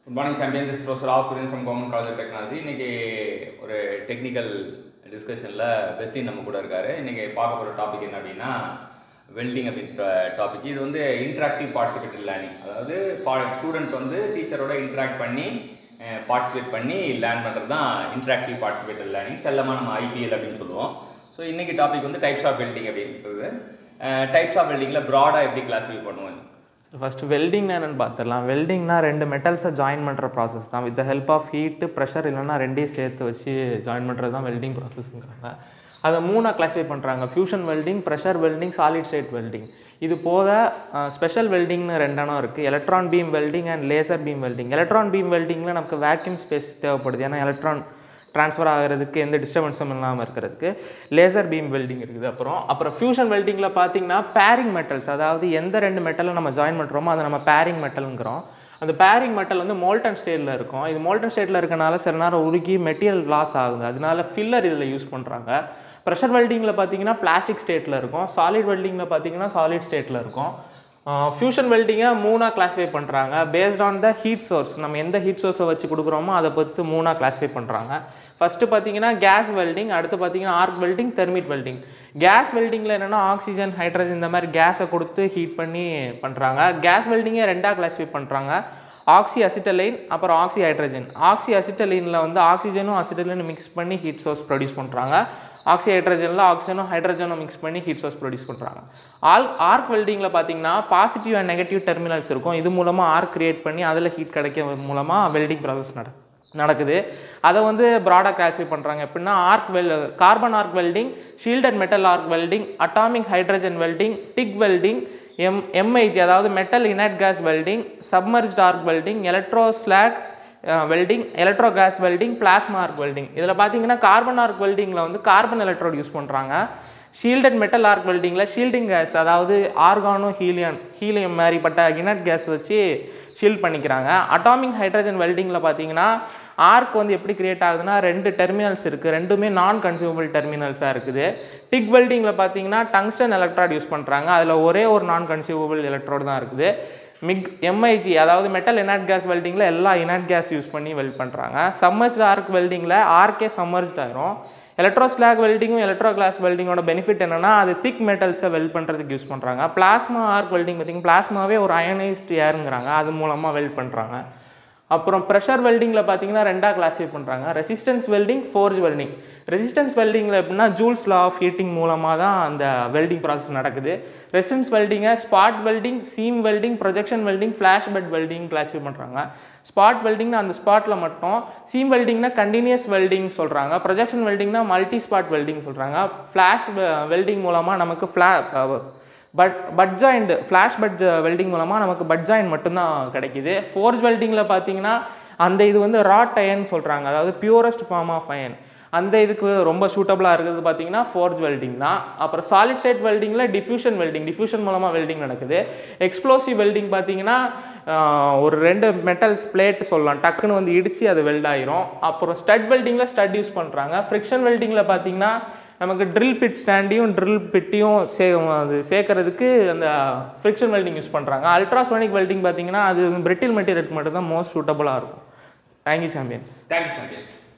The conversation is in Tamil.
good morning champions is professor of student from government college of technology இன்னைக்கு ஒரு டெக்னிக்கல் டிஸ்கஷனில் பெஸ்டின் நம்ம கூட இருக்காரு இன்னைக்கு பார்க்க போகிற டாபிக் என்ன அப்படின்னா வெல்டிங் அப்படின்ற டாபிக் இது வந்து இன்ட்ராக்டிவ் பார்ட்டிசிபேட்டிவ் லேர்னிங் அதாவது ஸ்டூடெண்ட் வந்து டீச்சரோட இன்ட்ராக்ட் பண்ணி பார்ட்டிசிபேட் பண்ணி லேர்ன் பண்ணுறது தான் இன்ட்ராக்டிவ் பார்ட்டிசிபேட்டிவ் லேர்னிங் செல்லமாக நம்ம ஐபிஎல் அப்படின்னு சொல்லுவோம் ஸோ இன்னைக்கு டாபிக் வந்து டைப்ஸ் ஆஃப் வெல்டிங் அப்படின்றது டைப்ஸ் ஆஃப் வெல்டிங்கில் ப்ராடாக எப்படி கிளாஸிஃபை பண்ணுவோம் ஃபஸ்ட்டு வெல்டிங்னா என்னென்னு பார்த்துடலாம் வெல்டிங்னா ரெண்டு மெட்டல்ஸை ஜாயின் பண்ணுற ப்ராசஸ் தான் with the help of heat pressure இல்லைன்னா ரெண்டையும் சேர்த்து வச்சு ஜாயின் பண்ணுறது தான் வெல்டிங் ப்ராசஸ்ங்கிறாங்க அதை மூணாக கிளாஸிஃபை பண்ணுறாங்க fusion welding pressure welding solid state welding இது போக ஸ்பெஷல் வெல்டிங்னு ரெண்டெண்ணம் இருக்குது electron beam welding and laser beam welding electron beam வெல்டிங்கில் நமக்கு வேக்யூம் ஸ்பேஸ் தேவைப்படுது ஏன்னா எலக்ட்ரான் ட்ரான்ஸ்ஃபர் ஆகிறதுக்கு எந்த டிஸ்டர்பன்ஸும் இல்லாமல் இருக்கிறதுக்கு லேசர் பீம் வெல்டிங் இருக்குது அப்புறம் அப்புறம் ஃபியூஷன் வெல்டிங்கில் பார்த்தீங்கன்னா பேரிங் மெட்டல்ஸ் அதாவது எந்த ரெண்டு மெட்டலை நம்ம ஜாயின் பண்ணுறோமோ அதை நம்ம பேரிங் மெட்டலுங்கிறோம் அந்த பேரிங் மெட்டல் வந்து மோல்டன் ஸ்டேட்டில் இருக்கும் இது மோல்டன் ஸ்டேட்டில் இருக்கனால சில நேரம் உருகி மெட்டீரியல் லாஸ் ஆகுது அதனால ஃபில்லர் இதில் யூஸ் பண்ணுறாங்க ப்ரெஷர் வெல்டிங்கில் பார்த்தீங்கன்னா பிளாஸ்டிக் ஸ்டேட்டில் இருக்கும் சாலிட் வெல்டிங்கில் பார்த்தீங்கன்னா சாலிட் ஸ்டேட்டில் இருக்கும் ஃபியூஷன் வெல்டிங்கை மூணாக கிளாஸிஃபை பண்ணுறாங்க based on the heat source நம்ம எந்த ஹீட் சோர்ஸை வச்சு கொடுக்குறோமோ அதை பொறுத்து மூணாக கிளாஸிஃபை பண்ணுறாங்க ஃபஸ்ட்டு பார்த்தீங்கன்னா கேஸ் வெல்டிங் அடுத்து பார்த்தீங்கன்னா arc welding thermite welding gas வெல்டிங்கில் என்னென்னா ஆக்சிஜன் ஹைட்ரஜன் இந்த மாதிரி கேஸை கொடுத்து ஹீட் பண்ணி பண்ணுறாங்க கேஸ் வெல்டிங்கை ரெண்டாக கிளாஸிஃபை பண்ணுறாங்க ஆக்சி அசிட்டலைன் அப்புறம் ஆக்சி ஹைட்ரஜன் ஆக்சி அசிட்டலைனில் வந்து ஆக்சிஜனும் அசிட்டலைனும் மிக்ஸ் பண்ணி ஹீட் சோர்ஸ் ப்ரொடியூஸ் பண்ணுறாங்க ஆக்சி ஹைட்ரஜனில் ஆக்சிஜனும் ஹைட்ரஜனும் மிக்ஸ் பண்ணி ஹீட் சோர்ஸ் ப்ரொடியூஸ் பண்ணுறாங்க ஆல் ஆர்க் வெல்டிங்கில் பார்த்தீங்கன்னா பாசிட்டிவ் அண்ட் நெகட்டிவ் டெர்மினல்ஸ் இருக்கும் இது மூலமாக ஆர்க் கிரியேட் பண்ணி அதில் ஹீட் கிடைக்க மூலமாக வெல்டிங் ப்ராசஸ் நட நடக்குது அதை வந்து ப்ராடாக கிளாஸிஃபை பண்ணுறாங்க எப்படின்னா arc weld carbon arc welding shielded metal arc welding atomic hydrogen welding TIG welding M MIG அதாவது metal inert gas welding submerged arc welding electro slag welding electro gas welding plasma arc welding இதில் பார்த்தீங்கன்னா கார்பன் ஆர்க் வெல்டிங்கில் வந்து கார்பன் எலக்ட்ரோட் யூஸ் பண்ணுறாங்க ஷீல்டட் மெட்டல் ஆர்க் வெல்டிங்கில் ஷீல்டிங் கேஸ் அதாவது ஆர்கானோ ஹீலியன் ஹீலியம் மாதிரிப்பட்ட இனட் கேஸ் வச்சு ஷீல்ட் பண்ணிக்கிறாங்க அட்டாமிக் ஹைட்ரஜன் வெல்டிங்கில் பார்த்தீங்கன்னா ஆர்க் வந்து எப்படி கிரியேட் ஆகுதுன்னா ரெண்டு டெர்மினல்ஸ் இருக்குது ரெண்டுமே நான் கன்சியூமபிள் டெர்மினல்ஸாக இருக்குது டிக் வெல்டிங்கில் பார்த்தீங்கன்னா டங்ஸ்டன் எலக்ட்ராய்டு யூஸ் பண்ணுறாங்க அதில் ஒரே ஒரு நான் கன்சியூமபிள் எலக்ட்ரோடு தான் இருக்குது மிக் எம்ஐஜி அதாவது மெட்டல் இனட் கேஸ் வெல்டிங்கில் எல்லா இனட் கேஸ் யூஸ் பண்ணி வெல்ட் பண்ணுறாங்க சம்மர்ஜ் ஆர்க் வெல்டிங்கில் ஆர்க்கே சம்மர்ஜ் ஆயிரும் எலக்ட்ரோ ஸ்லாக் வெல்டிங்கும் எலக்ட்ரோ கிளாஸ் வெல்டிங்கோட பெனிஃபிட் என்னன்னா அது திக் மெட்டல்ஸை வெல்ட் பண்ணுறதுக்கு யூஸ் பண்ணுறாங்க பிளாஸ்மா ஆர்க் வெல்டிங் பார்த்திங்க பிளாஸ்மாவே ஒரு அயனைஸ்ட் ஏருங்கிறாங்க அது மூலமாக வெல்ட் பண்ணுறாங்க அப்புறம் ப்ரெஷர் வெல்டிங்கில் பார்த்தீங்கன்னா ரெண்டாக கிளாஸிஃபை பண்ணுறாங்க resistance welding forge welding resistance வெல்டிங்கில் எப்படின்னா ஜூல்ஸ் லா ஆஃப் ஹீட்டிங் மூலமாக தான் அந்த வெல்டிங் ப்ராசஸ் நடக்குது ரெசிஸ்டன்ஸ் வெல்டிங்கை spot welding seam welding projection welding flash butt welding classify பண்ணுறாங்க ஸ்பாட் வெல்டிங்னா அந்த ஸ்பாட்டில் மட்டும் சீம் வெல்டிங்னா கண்டினியூஸ் வெல்டிங் சொல்கிறாங்க ப்ரொஜெக்ஷன் வெல்டிங்னா மல்டி ஸ்பாட் வெல்டிங் சொல்கிறாங்க ஃப்ளாஷ் வெல்டிங் மூலமாக நமக்கு ஃப்ளா butt butt joint flash butt welding மூலமாக நமக்கு பட் ஜாயிண்ட் மட்டும்தான் கிடைக்கிது ஃபோர்ஜ் வெல்டிங்கில் பார்த்தீங்கன்னா அந்த இது வந்து ராட் அயன் சொல்கிறாங்க அதாவது பியூரஸ்ட் ஃபார்ம் ஆஃப் அயன் அந்த இதுக்கு ரொம்ப சூட்டபுளாக இருக்கிறது பார்த்தீங்கன்னா ஃபோர்ஜ் வெல்டிங் தான் அப்புறம் சாலிட் ஸ்டேட் வெல்டிங்கில் டிஃப்யூஷன் வெல்டிங் டிஃப்யூஷன் மூலமாக வெல்டிங் நடக்குது எக்ஸ்ப்ளோசிவ் வெல்டிங் பார்த்தீங்கன்னா ஒரு ரெண்டு மெட்டல்ஸ் பிளேட் சொல்லலாம் டக்குன்னு வந்து இடித்து அது வெல்ட் ஆயிரும் அப்புறம் ஸ்டட் வெல்டிங்கில் ஸ்டட் யூஸ் பண்ணுறாங்க ஃப்ரிக்ஷன் வெல்டிங்கில் பார்த்தீங்கன்னா நமக்கு ட்ரில் பிட் ஸ்டாண்டையும் ட்ரில் பிட்டையும் சே அது சேர்க்கறதுக்கு அந்த ஃப்ரிக்ஷன் வெல்டிங் யூஸ் பண்ணுறாங்க அல்ட்ராசோனிக் வெல்டிங் பார்த்தீங்கன்னா அது பிரிட்டில் மெட்டீரியலுக்கு மட்டும் தான் மோஸ்ட் சூட்டபுளாக இருக்கும் தேங்க்யூ சாம்பியன்ஸ் தேங்க்யூ சாம்பியன்ஸ்